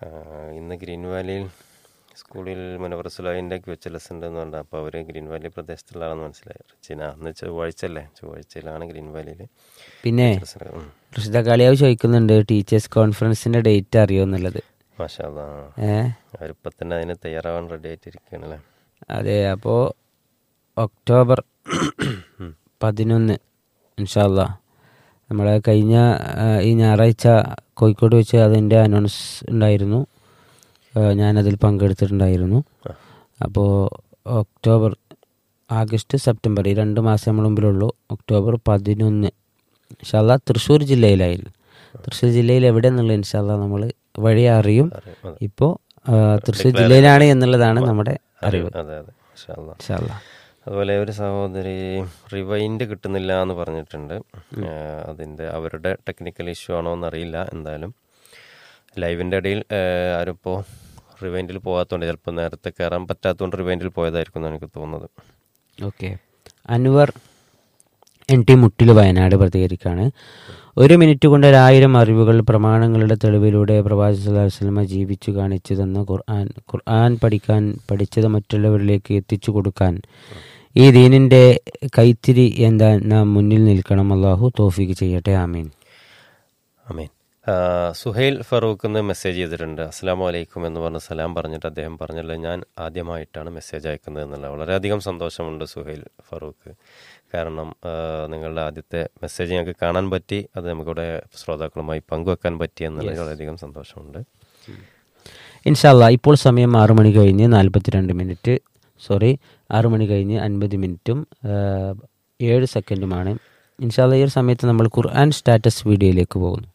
ആ, ഇന്ന് ഗ്രീൻ വാലിയിൽ സ്കൂളിൽ മുനവർ സുലായിൻ്റെ വെച്ച ലെസൺ ഉണ്ടെന്ന് പറഞ്ഞു അപ്പോൾ അവർ ഗ്രീൻ വാലി പ്രദേശത്തുള്ളതാണെന്ന് മനസ്സിലായി റിച്ചിന അന്ന് ചൊവ്വാഴ്ച അല്ലേ ചൊവ്വാഴ്ചയിലാണ് ഗ്രീൻ വാലിയിൽ പിന്നെ ഋഷിത കാളിയാവ് ചോദിക്കുന്നുണ്ട് ടീച്ചേഴ്സ് കോൺഫറൻസിന്റെ ഡേറ്റ് അറിയോ എന്നുള്ളത് മാഷാ അല്ലാ. ഏ അവരിപ്പോൾ തന്നെ അതിന് തയ്യാറാവാൻ റെഡി ആയിട്ടിരിക്കുകയാണല്ലേ അതെ അപ്പോൾ ഒക്ടോബർ പതിനൊന്ന് ഇൻഷാല്ല നമ്മളെ കഴിഞ്ഞ ആ, ഈ ഞായറാഴ്ച കോഴിക്കോട് വെച്ച് അതിൻ്റെ അനൗൺസ് ഉണ്ടായിരുന്നു ആ, ഞാനതിൽ പങ്കെടുത്തിട്ടുണ്ടായിരുന്നു അപ്പോൾ ഒക്ടോബർ ആഗസ്റ്റ് സെപ്റ്റംബർ ഈ രണ്ട് മാസം നമ്മൾ മുമ്പിലുള്ളൂ ഒക്ടോബർ പതിനൊന്ന് ഇൻഷാല്ല തൃശ്ശൂർ ജില്ലയിലായിരുന്നു തൃശ്ശൂർ ജില്ലയിൽ എവിടെ എന്നുള്ള ഇൻഷാല്ല നമ്മൾ വഴി അറിയും ഇപ്പോൾ തൃശ്ശൂർ ജില്ലയിലാണ് എന്നുള്ളതാണ് നമ്മുടെ അറിവ് അതെ അതെ മാഷാ അല്ലാ. ഇൻഷാല്ല അതുപോലെ ഒരു സഹോദരി റിവൈൻഡ് കിട്ടുന്നില്ല എന്ന് പറഞ്ഞിട്ടുണ്ട് ആ, അതിൻ്റെ അവരുടെ ടെക്നിക്കൽ ഇഷ്യൂ ആണോ എന്നറിയില്ല എന്തായാലും ലൈവിൻ്റെ ഇടയിൽ ആരിപ്പോൾ റിവൈൻഡിൽ പോകാത്തതുകൊണ്ട് ചിലപ്പോൾ നേരത്തെ കയറാൻ പറ്റാത്തതുകൊണ്ട് റിവൈൻഡിൽ പോയതായിരിക്കും എന്നാണ് എനിക്ക് തോന്നുന്നത് ഓക്കെ അൻവർ എൻ ടി മുട്ടിൽ വയനാട് പ്രതികരിക്കുകയാണ് ഒരു മിനിറ്റ് കൊണ്ട് ഒരായിരം അറിവുകൾ പ്രമാണങ്ങളുടെ തെളിവിലൂടെ പ്രവാചക സ്വല്ലല്ലാഹു അലൈഹി വസല്ലമ ജീവിച്ചു കാണിച്ചു തന്ന ഖുർആൻ ഖുർആൻ പഠിക്കാൻ പഠിച്ചത് മറ്റുള്ളവരിലേക്ക് എത്തിച്ചു കൊടുക്കാൻ ഈ ദീനിൻ്റെ കൈത്തിരി എന്താ നാം മുന്നിൽ നിൽക്കണം അള്ളാഹു തോഫിക്ക് ചെയ്യട്ടെ ആമീൻ അമീൻ ആ, സുഹൈൽ ഫറൂഖ് എന്ന് മെസ്സേജ് ചെയ്തിട്ടുണ്ട് അസ്സാം വലൈക്കും എന്ന് പറഞ്ഞ് സലാം പറഞ്ഞിട്ട് അദ്ദേഹം പറഞ്ഞല്ലോ ഞാൻ ആദ്യമായിട്ടാണ് മെസ്സേജ് അയക്കുന്നത് എന്നുള്ള വളരെയധികം സന്തോഷമുണ്ട് സുഹൈൽ ഫറൂഖ് കാരണം ആ, നിങ്ങളുടെ ആദ്യത്തെ മെസ്സേജ് ഞങ്ങൾക്ക് കാണാൻ പറ്റി അത് നമുക്കിവിടെ ശ്രോതാക്കളുമായി പങ്കുവെക്കാൻ പറ്റി എന്നുള്ളത് വളരെയധികം സന്തോഷമുണ്ട് ഇൻഷാല്ല ഇപ്പോൾ സമയം ആറു മണി കഴിഞ്ഞ് നാൽപ്പത്തിരണ്ട് മിനിറ്റ് സോറി ആറു മണി കഴിഞ്ഞ് അൻപത് മിനിറ്റും ആ, ഏഴ് സെക്കൻഡുമാണ് ഇൻഷാല്ല ഈ ഒരു സമയത്ത് നമ്മൾ ഖുർആൻ സ്റ്റാറ്റസ് വീഡിയോയിലേക്ക് പോകുന്നു